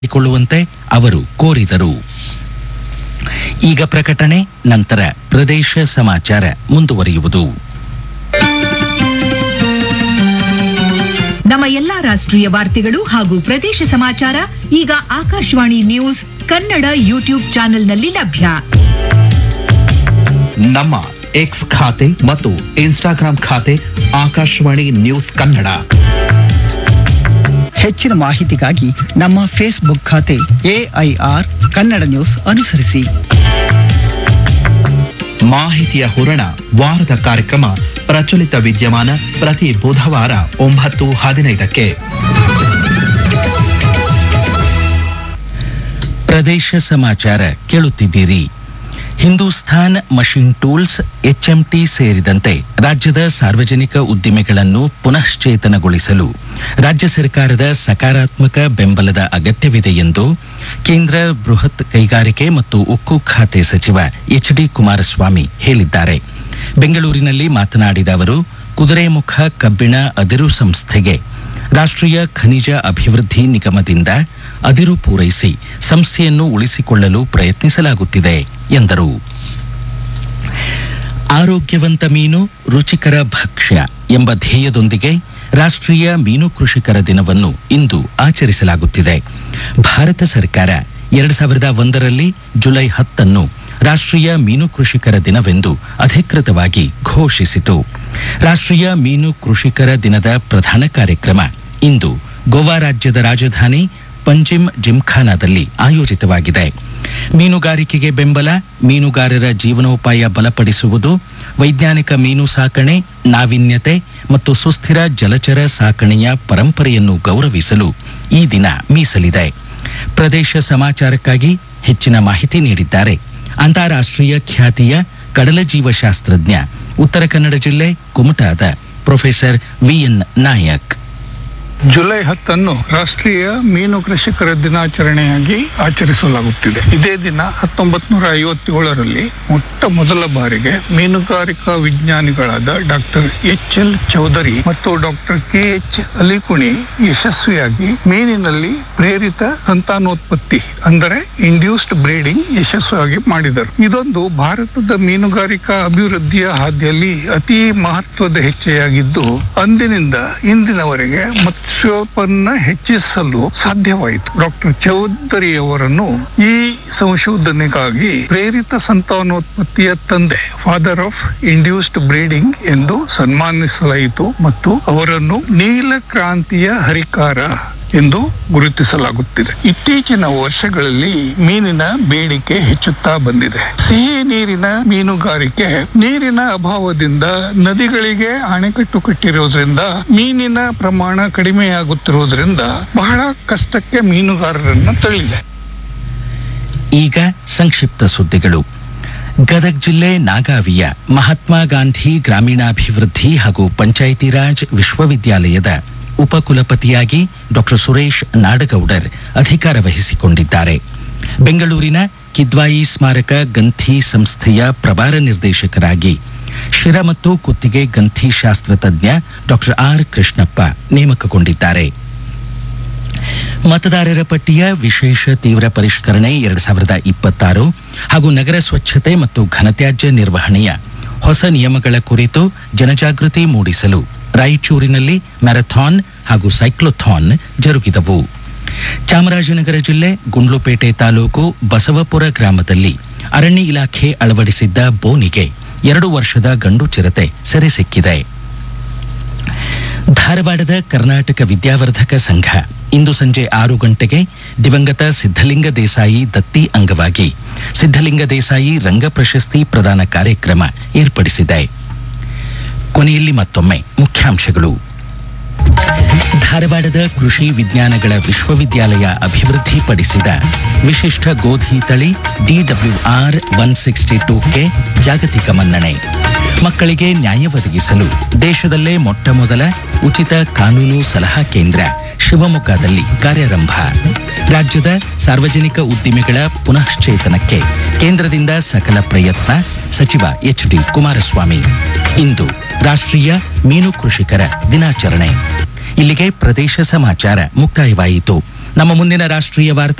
ಮಾಡಿಕೊಳ್ಳುವಂತೆ ಅವರು ಕೋರಿದರು ಈಗ ಪ್ರಕಟಣೆ ನಂತರ ಪ್ರದೇಶ ಸಮಾಚಾರ ಮುಂದುವರಿಯುವುದು ನಮ್ಮ ಎಲ್ಲಾ ರಾಷ್ಟ್ರೀಯ ವಾರ್ತೆಗಳು ಹಾಗೂ ಪ್ರದೇಶ ಸಮಾಚಾರ ಈಗ ಆಕಾಶವಾಣಿ ನ್ಯೂಸ್ ಕನ್ನಡ ಯೂಟ್ಯೂಬ್ ಚಾನೆಲ್ನಲ್ಲಿ ಲಭ್ಯ ನಮ್ಮ ಎಕ್ಸ್ ಖಾತೆ ಮತ್ತು ಇನ್ಸ್ಟಾಗ್ರಾಂ ಖಾತೆ ಆಕಾಶವಾಣಿ ನ್ಯೂಸ್ ಕನ್ನಡ ಹೆಚ್ಚಿನ ಮಾಹಿತಿಗಾಗಿ ನಮ್ಮ ಫೇಸ್ಬುಕ್ ಖಾತೆ ಎಐಆರ್ ಕನ್ನಡ ನ್ಯೂಸ್ ಅನುಸರಿಸಿ ಮಾಹಿತಿಯ ಹೂರಣ ವಾರದ ಕಾರ್ಯಕ್ರಮ ಪ್ರಚಲಿತ ವಿದ್ಯಮಾನ ಪ್ರತಿ ಬುಧವಾರ ಒಂಬತ್ತು ಹದಿನೈದಕ್ಕೆ ಪ್ರದೇಶ ಸಮಾಚಾರ ಕೇಳುತ್ತಿದ್ದೀರಿ ಹಿಂದೂಸ್ತಾನ್ ಮಷಿನ್ ಟೂಲ್ಸ್ ಎಚ್ಎಂಟಿ ಸೇರಿದಂತೆ ರಾಜ್ಯದ ಸಾರ್ವಜನಿಕ ಉದ್ದಿಮೆಗಳನ್ನು ಪುನಶ್ಚೇತನಗೊಳಿಸಲು ರಾಜ್ಯ ಸರ್ಕಾರದ ಸಕಾರಾತ್ಮಕ ಬೆಂಬಲದ ಅಗತ್ಯವಿದೆ ಎಂದು ಕೇಂದ್ರ ಬೃಹತ್ ಕೈಗಾರಿಕೆ ಮತ್ತು ಉಕ್ಕು ಖಾತೆ ಸಚಿವ ಎಚ್ ಡಿ ಕುಮಾರಸ್ವಾಮಿ ಹೇಳಿದ್ದಾರೆ ಬೆಂಗಳೂರಿನಲ್ಲಿ ಮಾತನಾಡಿದ ಅವರು ಕುದುರೆಮುಖ ಕಬ್ಬಿಣ ಅದಿರು ಸಂಸ್ಥೆಗೆ ರಾಷ್ಟ್ರೀಯ ಖನಿಜ ಅಭಿವೃದ್ಧಿ ನಿಗಮದಿಂದ ಅದಿರು ಪೂರೈಸಿ ಸಂಸ್ಥೆಯನ್ನು ಉಳಿಸಿಕೊಳ್ಳಲು ಪ್ರಯತ್ನಿಸಲಾಗುತ್ತಿದೆ ಎಂದರು ಆರೋಗ್ಯವಂತ ಮೀನು ರುಚಿಕರ ಭಕ್ಷ್ಯ ಎಂಬ ಧ್ಯೇಯದೊಂದಿಗೆ ರಾಷ್ಟ್ರೀಯ ಮೀನು ಕೃಷಿಕರ ದಿನವನ್ನು ಇಂದು ಆಚರಿಸಲಾಗುತ್ತಿದೆ ಭಾರತ ಸರ್ಕಾರ ಎರಡು ಸಾವಿರದ ಒಂದರಲ್ಲಿ ಜುಲೈ ಹತ್ತನ್ನು ರಾಷ್ಟ್ರೀಯ ಮೀನು ಕೃಷಿಕರ ದಿನವೆಂದು ಅಧಿಕೃತವಾಗಿ ಘೋಷಿಸಿತು ರಾಷ್ಟ್ರೀಯ ಮೀನು ಕೃಷಿಕರ ದಿನದ ಪ್ರಧಾನ ಕಾರ್ಯಕ್ರಮ ಇಂದು ಗೋವಾ ರಾಜ್ಯದ ರಾಜಧಾನಿ ಪಂಜಿಮ್ ಜಿಮ್ಖಾನಾದಲ್ಲಿ ಆಯೋಜಿತವಾಗಿದೆ ಮೀನುಗಾರಿಕೆಗೆ ಬೆಂಬಲ ಮೀನುಗಾರರ ಜೀವನೋಪಾಯ ಬಲಪಡಿಸುವುದು ವೈಜ್ಞಾನಿಕ ಮೀನು ಸಾಕಣೆ ನಾವೀನ್ಯತೆ ಮತ್ತು ಸುಸ್ಥಿರ ಜಲಚರ ಸಾಕಣೆಯ ಪರಂಪರೆಯನ್ನು ಗೌರವಿಸಲು ಈ ದಿನ ಮೀಸಲಿದೆ ಪ್ರದೇಶ ಸಮಾಚಾರಕ್ಕಾಗಿ ಹೆಚ್ಚಿನ ಮಾಹಿತಿ ನೀಡಿದ್ದಾರೆ ಅಂತಾರಾಷ್ಟ್ರೀಯ ಖ್ಯಾತಿಯ ಕಡಲ ಜೀವಶಾಸ್ತ್ರಜ್ಞ ಉತ್ತರ ಕನ್ನಡ ಜಿಲ್ಲೆ ಕುಮಟಾದ ಪ್ರೊಫೆಸರ್ ವಿಎನ್ ನಾಯಕ್ ಜುಲೈ ಹತ್ತನ್ನು ರಾಷ್ಟ್ರೀಯ ಮೀನು ಕೃಷಿಕರ ದಿನಾಚರಣೆಯಾಗಿ ಆಚರಿಸಲಾಗುತ್ತಿದೆ ಇದೇ ದಿನ ಹತ್ತೊಂಬತ್ ನೂರ ಐವತ್ತೇಳರಲ್ಲಿ ಮೊಟ್ಟ ಮೊದಲ ಬಾರಿಗೆ ಮೀನುಗಾರಿಕಾ ವಿಜ್ಞಾನಿಗಳಾದ ಡಾಕ್ಟರ್ ಎಚ್ ಎಲ್ ಚೌಧರಿ ಮತ್ತು ಡಾಕ್ಟರ್ ಕೆ ಎಚ್ ಅಲಿಕುಣಿ ಯಶಸ್ವಿಯಾಗಿ ಮೀನಿನಲ್ಲಿ ಪ್ರೇರಿತ ಸಂತಾನೋತ್ಪತ್ತಿ ಅಂದರೆ ಇಂಡ್ಯೂಸ್ಡ್ ಬ್ರೀಡಿಂಗ್ ಯಶಸ್ವಿಯಾಗಿ ಮಾಡಿದರು ಇದೊಂದು ಭಾರತದ ಮೀನುಗಾರಿಕಾ ಅಭಿವೃದ್ಧಿಯ ಹಾದಿಯಲ್ಲಿ ಅತಿ ಮಹತ್ವದ ಹೆಜ್ಜೆಯಾಗಿದ್ದು ಅಂದಿನಿಂದ ಇಂದಿನವರೆಗೆ ಮತ್ಸ್ಯೋತ್ಪನ್ನ ಹೆಚ್ಚಿಸಲು ಸಾಧ್ಯವಾಯಿತು ಡಾಕ್ಟರ್ ಚೌಧರಿಯವರನ್ನು ಈ ಸಂಶೋಧನೆಗಾಗಿ ಪ್ರೇರಿತ ಸಂತಾನೋತ್ಪತ್ತಿಯ ತಂದೆ ಫಾದರ್ ಆಫ್ ಇಂಡ್ಯೂಸ್ಡ್ ಬ್ರೀಡಿಂಗ್ ಎಂದು ಸನ್ಮಾನಿಸಲಾಯಿತು ಮತ್ತು ಅವರನ್ನು ನೀಲ ಕ್ರಾಂತಿಯ ಹರಿಕಾರ ಎಂದು ಗುರುತಿಸಲಾಗುತ್ತಿದೆ ಇತ್ತೀಚಿನ ವರ್ಷಗಳಲ್ಲಿ ಮೀನಿನ ಬೇಡಿಕೆ ಹೆಚ್ಚುತ್ತಾ ಬಂದಿದೆ ಸಿಹಿ ನೀರಿನ ಮೀನುಗಾರಿಕೆ ನೀರಿನ ಅಭಾವದಿಂದ ನದಿಗಳಿಗೆ ಅಣೆಕಟ್ಟು ಕಟ್ಟಿರುವುದರಿಂದ ಮೀನಿನ ಪ್ರಮಾಣ ಕಡಿಮೆಯಾಗುತ್ತಿರುವುದರಿಂದ ಬಹಳ ಕಷ್ಟಕ್ಕೆ ಮೀನುಗಾರರನ್ನ ತಳ್ಳಿದೆ ಈಗ ಸಂಕ್ಷಿಪ್ತ ಸುದ್ದಿಗಳು ಗದಗ ಜಿಲ್ಲೆ ನಾಗಾವಿಯ ಮಹಾತ್ಮ ಗಾಂಧಿ ಗ್ರಾಮೀಣಾಭಿವೃದ್ಧಿ ಹಾಗೂ ಪಂಚಾಯಿತಿ ರಾಜ್ ವಿಶ್ವವಿದ್ಯಾಲಯದ ಉಪಕುಲಪತಿಯಾಗಿ ಡಾಕ್ಟರ್ ಸುರೇಶ್ ನಾಡಗೌಡರ್ ಅಧಿಕಾರ ವಹಿಸಿಕೊಂಡಿದ್ದಾರೆ ಬೆಂಗಳೂರಿನ ಕಿದ್ವಾಯಿ ಸ್ಮಾರಕ ಗಂಥಿ ಸಂಸ್ಥೆಯ ಪ್ರಭಾರ ನಿರ್ದೇಶಕರಾಗಿ ಶಿರ ಮತ್ತು ಕುತ್ತಿಗೆ ಗಂಥಿ ಶಾಸ್ತ್ರ ತಜ್ಞ ಡಾಕ್ಟರ್ ಆರ್ ಕೃಷ್ಣಪ್ಪ ನೇಮಕಗೊಂಡಿದ್ದಾರೆ ಮತದಾರರ ಪಟ್ಟಿಯ ವಿಶೇಷ ತೀವ್ರ ಪರಿಷ್ಕರಣೆ ಎರಡ್ ಸಾವಿರದ ಇಪ್ಪತ್ತಾರು ಹಾಗೂ ನಗರ ಸ್ವಚ್ಛತೆ ಮತ್ತು ಘನತ್ಯಾಜ್ಯ ನಿರ್ವಹಣೆಯ ಹೊಸ ನಿಯಮಗಳ ಕುರಿತು ಜನಜಾಗೃತಿ ಮೂಡಿಸಲು ರಾಯಚೂರಿನಲ್ಲಿ ಮ್ಯಾರಥಾನ್ ಹಾಗೂ ಸೈಕ್ಲೋಥಾನ್ ಜರುಗಿದವು ಚಾಮರಾಜನಗರ ಜಿಲ್ಲೆ ಗುಂಡ್ಲುಪೇಟೆ ತಾಲೂಕು ಬಸವಪುರ ಗ್ರಾಮದಲ್ಲಿ ಅರಣ್ಯ ಇಲಾಖೆ ಅಳವಡಿಸಿದ್ದ ಬೋನಿಗೆ ಎರಡು ವರ್ಷದ ಗಂಡು ಚಿರತೆ ಸೆರೆ ಸಿಕ್ಕಿದೆ ಧಾರವಾಡದ ಕರ್ನಾಟಕ ವಿದ್ಯಾವರ್ಧಕ ಸಂಘ ಇಂದು ಸಂಜೆ ಆರು ಗಂಟೆಗೆ ದಿವಂಗತ ಸಿದ್ಧಲಿಂಗ ದೇಸಾಯಿ ದತ್ತಿ ಅಂಗವಾಗಿ ಸಿದ್ಧಲಿಂಗ ದೇಸಾಯಿ ರಂಗ ಪ್ರಶಸ್ತಿ ಪ್ರದಾನ ಕಾರ್ಯಕ್ರಮ ಏರ್ಪಡಿಸಿದೆ ಕೊನೆಯಲ್ಲಿ ಮತ್ತೊಮ್ಮೆ ಮುಖ್ಯಾಂಶಗಳು ಧಾರವಾಡದ ಕೃಷಿ ವಿಜ್ಞಾನಗಳ ವಿಶ್ವವಿದ್ಯಾಲಯ ಅಭಿವೃದ್ಧಿಪಡಿಸಿದ ವಿಶಿಷ್ಟ ಗೋಧಿ ತಳಿ DWR one sixty two K ಜಾಗತಿಕ ಮನ್ನಣೆ ಮಕ್ಕಳಿಗೆ ನ್ಯಾಯ ಒದಗಿಸಲು ದೇಶದಲ್ಲೇ ಮೊಟ್ಟ ಮೊದಲ ಉಚಿತ ಕಾನೂನು ಸಲಹಾ ಕೇಂದ್ರ ಶಿವಮೊಗ್ಗದಲ್ಲಿ ಕಾರ್ಯಾರಂಭ ರಾಜ್ಯದ ಸಾರ್ವಜನಿಕ ಉದ್ದಿಮೆಗಳ ಪುನಶ್ಚೇತನಕ್ಕೆ ಕೇಂದ್ರದಿಂದ ಸಕಲ ಪ್ರಯತ್ನ ಸಚಿವ ಎಚ್ ಡಿ ಕುಮಾರಸ್ವಾಮಿ ಇಂದು ರಾಷ್ಟ್ರೀಯ ಮೀನು ಕೃಷಿಕರ ದಿನಾಚರಣೆ ಇಲ್ಲಿಗೆ ಪ್ರದೇಶ ಸಮಾಚಾರ ಮುಕ್ತಾಯವಾಯಿತು ನಮ್ಮ ಮುಂದಿನ ರಾಷ್ಟ್ರೀಯ ವಾರ್ತಾ